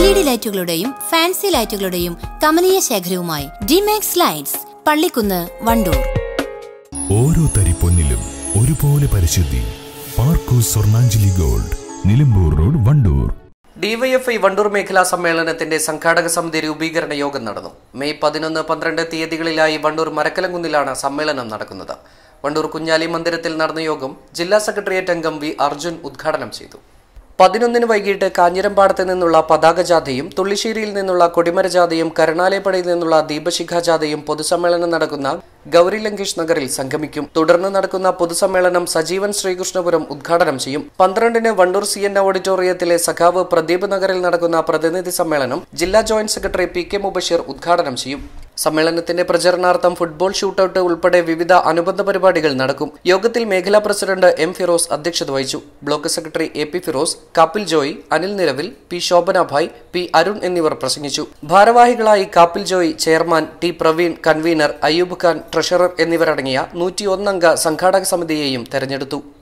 L E D ലൈറ്റുകളുടെയും fancy ലൈറ്റുകളുടെയും കമനീയ ശേഖരവുമായി ഡിമാക്സ് ലൈറ്റ്സ് പള്ളിക്കുന്ന് വണ്ടൂർ ഓരോ തരി പൊന്നിലും ഒരുപോലെ പരിശുദ്ധി Parkoos Swarnanjali gold Nilambur road Wandoor DYFI Wandoor മേഖലാ സമ്മേളനത്തിന്റെ സംഘാടക സമിതി രൂപീകരണ യോഗം നടന്നു മെയ് പതിനൊന്ന് പന്ത്രണ്ട് തീയതികളിലായി വണ്ടൂർ മരക്കലംകുന്നിലാണ് സമ്മേളനം നടക്കുന്നത് വണ്ടൂർ കുഞ്ഞാലി മന്ദിരത്തിൽ നടന്ന യോഗം ജില്ലാ സെക്രട്ടേറിയറ്റ് അംഗം വി അർജുൻ ഉദ്ഘാടനം ചെയ്തു പതിനൊന്നിന് വൈകിട്ട് കാഞ്ഞിരമ്പാടത്ത് നിന്നുള്ള പതാക ജാഥയും തുള്ളിശ്ശേരിയിൽ നിന്നുള്ള കൊടിമര ജാഥയും കരുണാലയപ്പടിയിൽ നിന്നുള്ള ദീപശിഖ ജാഥയും പൊതുസമ്മേളനം നടക്കുന്ന ഗൗരി ലങ്കേഷ് നഗറിൽ സംഗമിക്കും തുടർന്ന് നടക്കുന്ന പൊതുസമ്മേളനം സജീവൻ ശ്രീകൃഷ്ണപുരം ഉദ്ഘാടനം ചെയ്യും പന്ത്രണ്ടിന് വണ്ടൂർ സി എൻ ഓഡിറ്റോറിയത്തിലെ സഖാവ് പ്രദീപ് നഗറിൽ നടക്കുന്ന പ്രതിനിധി സമ്മേളനം ജില്ലാ joint secretary P K Mubasheer ഉദ്ഘാടനം ചെയ്യും സമ്മേളനത്തിന്റെ പ്രചരണാർത്ഥം ഫുട്ബോൾ ഷൂട്ടൌട്ട് ഉൾപ്പെടെ വിവിധ അനുബന്ധ പരിപാടികൾ നടക്കും യോഗത്തിൽ മേഖലാ പ്രസിഡന്റ് എം ഫിറോസ് അധ്യക്ഷത വഹിച്ചു block secretary A P Firoz Kappil Joy Anil നിലവിൽ പി ശോഭനാഭായ് പി അരുൺ എന്നിവർ പ്രസംഗിച്ചു ഭാരവാഹികളായി Kappil Joy chairman T Praveen convener Ayyub Khan treasurer എന്നിവരടങ്ങിയ നൂറ്റിയൊന്നംഗ സംഘാടക സമിതിയെയും തെരഞ്ഞെടുത്തു